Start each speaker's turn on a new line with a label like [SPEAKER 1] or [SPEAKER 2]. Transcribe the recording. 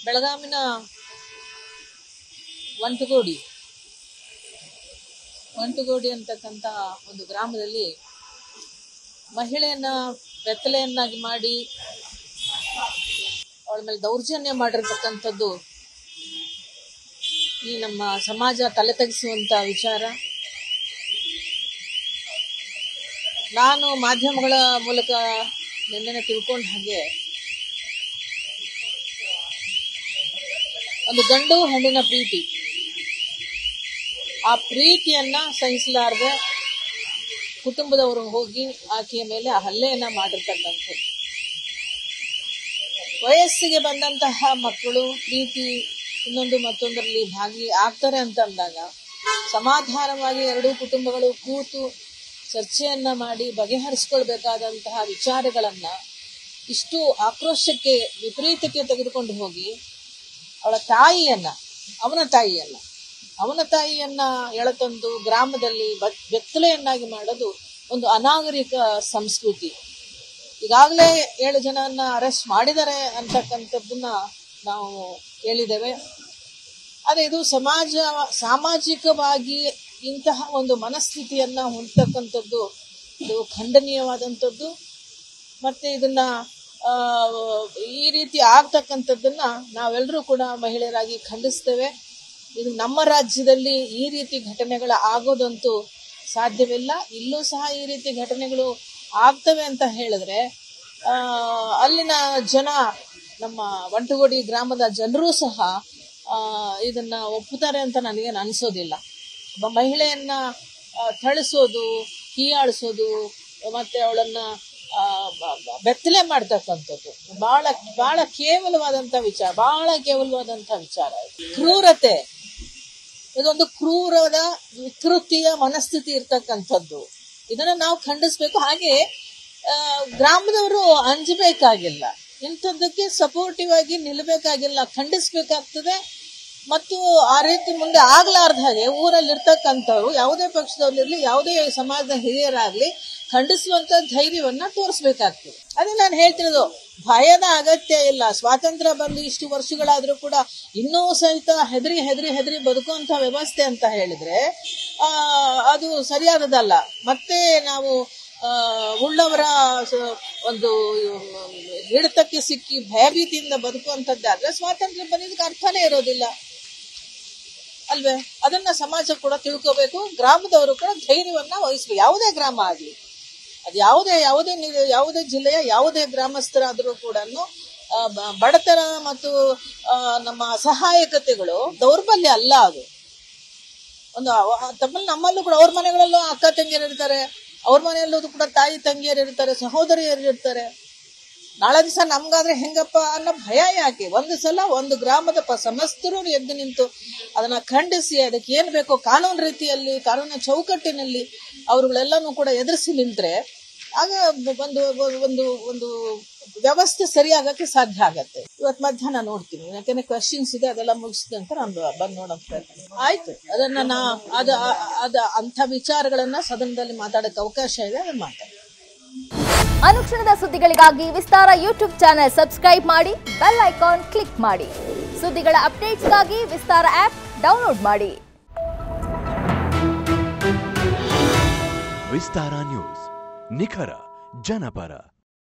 [SPEAKER 1] ಬೆಳಗಾವಿನ ಒಂಟಗೋಡಿ ಒಂಟಗೋಡಿ ಅಂತಕ್ಕಂಥ ಒಂದು ಗ್ರಾಮದಲ್ಲಿ ಮಹಿಳೆಯನ್ನ ಬೆತ್ತಲೆಯನ್ನಾಗಿ ಮಾಡಿ ಅವಳ ಮೇಲೆ ದೌರ್ಜನ್ಯ ಮಾಡಿರ್ತಕ್ಕಂಥದ್ದು ಈ ನಮ್ಮ ಸಮಾಜ ತಲೆ ತೆಗೆಸುವಂತ ವಿಚಾರ ನಾನು ಮಾಧ್ಯಮಗಳ ಮೂಲಕ ನಿನ್ನೆ ತಿಳ್ಕೊಂಡ ಹಾಗೆ ಒಂದು ಗಂಡು ಹೆಣ್ಣಿನ ಪ್ರೀತಿ ಆ ಪ್ರೀತಿಯನ್ನ ಸಹಿಸಲಾರದೆ ಕುಟುಂಬದವರು ಹೋಗಿ ಆಕೆಯ ಮೇಲೆ ಆ ಹಲ್ಲೆಯನ್ನ ಮಾಡಿರ್ತಕ್ಕಂಥದ್ದು ವಯಸ್ಸಿಗೆ ಬಂದಂತಹ ಮಕ್ಕಳು ಪ್ರೀತಿ ಇನ್ನೊಂದು ಮತ್ತೊಂದರಲ್ಲಿ ಭಾಗಿ ಆಗ್ತಾರೆ ಅಂತ ಅಂದಾಗ ಸಮಾಧಾನವಾಗಿ ಎರಡೂ ಕುಟುಂಬಗಳು ಕೂತು ಚರ್ಚೆಯನ್ನ ಮಾಡಿ ಬಗೆಹರಿಸ್ಕೊಳ್ಬೇಕಾದಂತಹ ವಿಚಾರಗಳನ್ನ ಇಷ್ಟು ಆಕ್ರೋಶಕ್ಕೆ ವಿಪರೀತಕ್ಕೆ ತೆಗೆದುಕೊಂಡು ಹೋಗಿ ಅವಳ ತಾಯಿಯನ್ನ ಅವನ ತಾಯಿಯನ್ನ ಅವನ ತಾಯಿಯನ್ನ ಎಳತಂದು ಗ್ರಾಮದಲ್ಲಿ ಬ- ಬೆತ್ತಲೆಯನ್ನಾಗಿ ಮಾಡೋದು ಒಂದು ಅನಾಗರಿಕ ಸಂಸ್ಕೃತಿ ಈಗಾಗಲೇ ಏಳು ಜನನ್ನ ಅರೆಸ್ಟ್ ಮಾಡಿದ್ದಾರೆ ಅಂತಕ್ಕಂಥದ್ದನ್ನ ನಾವು ಕೇಳಿದ್ದೇವೆ ಅದೇ ಇದು ಸಮಾಜ ಸಾಮಾಜಿಕವಾಗಿ ಇಂತಹ ಒಂದು ಮನಸ್ಥಿತಿಯನ್ನ ಹೊಂದತಕ್ಕಂಥದ್ದು ಇದು ಖಂಡನೀಯವಾದಂಥದ್ದು ಮತ್ತೆ ಇದನ್ನ ಆ, ಈ ರೀತಿ ಆಗ್ತಕ್ಕಂಥದ್ದನ್ನ ನಾವೆಲ್ಲರೂ ಕೂಡ ಮಹಿಳೆಯರಾಗಿ ಖಂಡಿಸ್ತೇವೆ ಇದು ನಮ್ಮ ರಾಜ್ಯದಲ್ಲಿ ಈ ರೀತಿ ಘಟನೆಗಳು ಆಗೋದಂತೂ ಸಾಧ್ಯವಿಲ್ಲ ಇಲ್ಲೂ ಸಹ ಈ ರೀತಿ ಘಟನೆಗಳು ಆಗ್ತವೆ ಅಂತ ಹೇಳಿದ್ರೆ ಆ, ಅಲ್ಲಿನ ಜನ ನಮ್ಮ ಒಂಟಗೋಡಿ ಗ್ರಾಮದ ಜನರೂ ಸಹ ಆ, ಇದನ್ನ ಒಪ್ಪುತ್ತಾರೆ ಅಂತ ನನಗೇನು ಅನಿಸೋದಿಲ್ಲ ಒಬ್ಬ ಮಹಿಳೆಯನ್ನ ಆ, ಥಳಿಸೋದು ಹೀಯಾಳಿಸೋದು ಮತ್ತೆ ಅವಳನ್ನ ಆ, ಬ- ಬ- ಬೆತ್ತಲೆ ಮಾಡ್ತಕ್ಕಂಥದ್ದು ಬಹಳ ಬಹಳ ಕೇವಲವಾದಂತ ವಿಚಾರ ಬಹಳ ಕೇವಲವಾದಂತ ವಿಚಾರ ಇದು. ಕ್ರೂರತೆ ಇದೊಂದು ಕ್ರೂರದ ವಿಕೃತಿಯ ಮನಸ್ಥಿತಿ ಇರ್ತಕ್ಕಂಥದ್ದು ಇದನ್ನ ನಾವು ಖಂಡಿಸ್ಬೇಕು ಹಾಗೆ ಆ, ಗ್ರಾಮದವರು ಅಂಜಬೇಕಾಗಿಲ್ಲ ಇಂಥದ್ದಕ್ಕೆ ಸಪೋರ್ಟಿವ್ ಆಗಿ ನಿಲ್ಬೇಕಾಗಿಲ್ಲ ಖಂಡಿಸ್ಬೇಕಾಗ್ತದೆ ಮತ್ತು ಆ ರೀತಿ ಮುಂದೆ ಆಗ್ಲಾರ್ದ ಹಾಗೆ ಊರಲ್ಲಿ ಇರ್ತಕ್ಕಂಥವ್ರು ಯಾವುದೇ ಪಕ್ಷದವ್ರಿರ್ಲಿ ಯಾವುದೇ ಸಮಾಜದ ಹಿರಿಯರಾಗ್ಲಿ ಖಂಡಿಸುವಂತ ಧೈರ್ಯವನ್ನ ತೋರಿಸ್ಬೇಕಾಗ್ತದೆ ಅದೇ ನಾನು ಹೇಳ್ತಿರೋದು ಭಯದ ಅಗತ್ಯ ಇಲ್ಲ ಸ್ವಾತಂತ್ರ್ಯ ಬಂದು ಇಷ್ಟು ವರ್ಷಗಳಾದ್ರೂ ಕೂಡ ಇನ್ನೂ ಸಹಿತ ಹೆದರಿ ಹೆದರಿ ಹೆದರಿ ಬದುಕುವಂತ ವ್ಯವಸ್ಥೆ ಅಂತ ಹೇಳಿದ್ರೆ ಆ ಅದು ಸರಿಯಾದದಲ್ಲ ಮತ್ತೆ ನಾವು ಆ, ಉಳ್ಳವರ ಸ- ಒಂದು ಹಿಡಿತಕ್ಕೆ ಸಿಕ್ಕಿ ಭಯಭೀತಿಯಿಂದ ಬದುಕುವಂತದ್ದಾದ್ರೆ ಸ್ವಾತಂತ್ರ್ಯ ಬಂದಿದ್ದಕ್ಕೆ ಅರ್ಥನೇ ಇರೋದಿಲ್ಲ ಅಲ್ವೇ ಅದನ್ನ ಸಮಾಜ ಕೂಡ ತಿಳ್ಕೋಬೇಕು ಗ್ರಾಮದವರು ಕೂಡ ಧೈರ್ಯವನ್ನ ವಹಿಸ್ಬೇಕು ಯಾವುದೇ ಗ್ರಾಮ ಆಗ್ಲಿ ಅದು ಯಾವುದೇ ಯಾವುದೇ ನಿ- ಯಾವುದೇ ಜಿಲ್ಲೆಯ ಯಾವುದೇ ಗ್ರಾಮಸ್ಥರಾದರೂ ಕೂಡ ಬಡತನ ಮತ್ತು ಆ, ನಮ್ಮ ಅಸಹಾಯಕತೆಗಳು ದೌರ್ಬಲ್ಯ ಅಲ್ಲ ಅದು ಒಂದು ಅವ- ತಮ್ಮಲ್ಲಿ ನಮ್ಮಲ್ಲೂ ಕೂಡ ಅವ್ರ ಮನೆಗಳಲ್ಲೂ ಅಕ್ಕ ತಂಗಿಯರು ಇರ್ತಾರೆ ಅವ್ರ ಮನೆಯಲ್ಲೂ ಕೂಡ ತಾಯಿ ತಂಗಿಯರು ಇರ್ತಾರೆ ಸಹೋದರಿಯರು ಇರ್ತಾರೆ ನಾಳೆ ದಿವಸ ನಮ್ಗಾದ್ರೆ ಹೆಂಗಪ್ಪ ಅನ್ನೋ ಭಯ ಯಾಕೆ ಒಂದು ಸಲ ಒಂದು ಗ್ರಾಮದ ಪ ಸಮಸ್ತರು ಎದ್ದು ನಿಂತು ಅದನ್ನ ಖಂಡಿಸಿ ಅದಕ್ಕೆ ಏನ್ ಬೇಕೋ ಕಾನೂನು ರೀತಿಯಲ್ಲಿ ಕಾನೂನಿನ ಚೌಕಟ್ಟಿನಲ್ಲಿ ಅವರುಗಳೆಲ್ಲನೂ ಕೂಡ ಎದುರಿಸಿ ನಿಂತ್ರೆ ಆಗ ಒಂದು ಒಂದು ಒಂದು ವ್ಯವಸ್ಥೆ ಸರಿಯಾಗಕ್ಕೆ ಸಾಧ್ಯ ಆಗತ್ತೆ ಇವತ್ತು ಮಧ್ಯಾಹ್ನ ನೋಡ್ತೀನಿ ಯಾಕಂದ್ರೆ ಕ್ವಶನ್ಸ್ ಇದೆ ಅದೆಲ್ಲ ಮುಗಿಸಿದ ನಂತರ ನಾನು ಬಂದು ನೋಡೋಕೆ ಪ್ರಯತ್ನ ಆಯ್ತು ಅದನ್ನ ನಾ ಅದ ಅದ ಅಂಥ ವಿಚಾರಗಳನ್ನ ಸದನದಲ್ಲಿ ಮಾತಾಡಕ್ಕೆ ಅವಕಾಶ ಇದೆ ಅದನ್ನ ಮಾತಾಡ
[SPEAKER 2] ಅನುಕ್ಷಣದ ಸುದ್ದಿಗಳಿಗಾಗಿ ವಿಸ್ತಾರ ಯೂಟ್ಯೂಬ್ ಚಾನೆಲ್ ಸಬ್ಸ್ಕ್ರೈಬ್ ಮಾಡಿ ಬೆಲ್ ಐಕಾನ್ ಕ್ಲಿಕ್ ಮಾಡಿ ಸುದ್ದಿಗಳ ಅಪ್ಡೇಟ್ಸ್ಗಾಗಿ ವಿಸ್ತಾರ ಆಪ್ ಡೌನ್ಲೋಡ್ ಮಾಡಿ
[SPEAKER 3] ವಿಸ್ತಾರ ನ್ಯೂಸ್ ನಿಖರ ಜನಪರ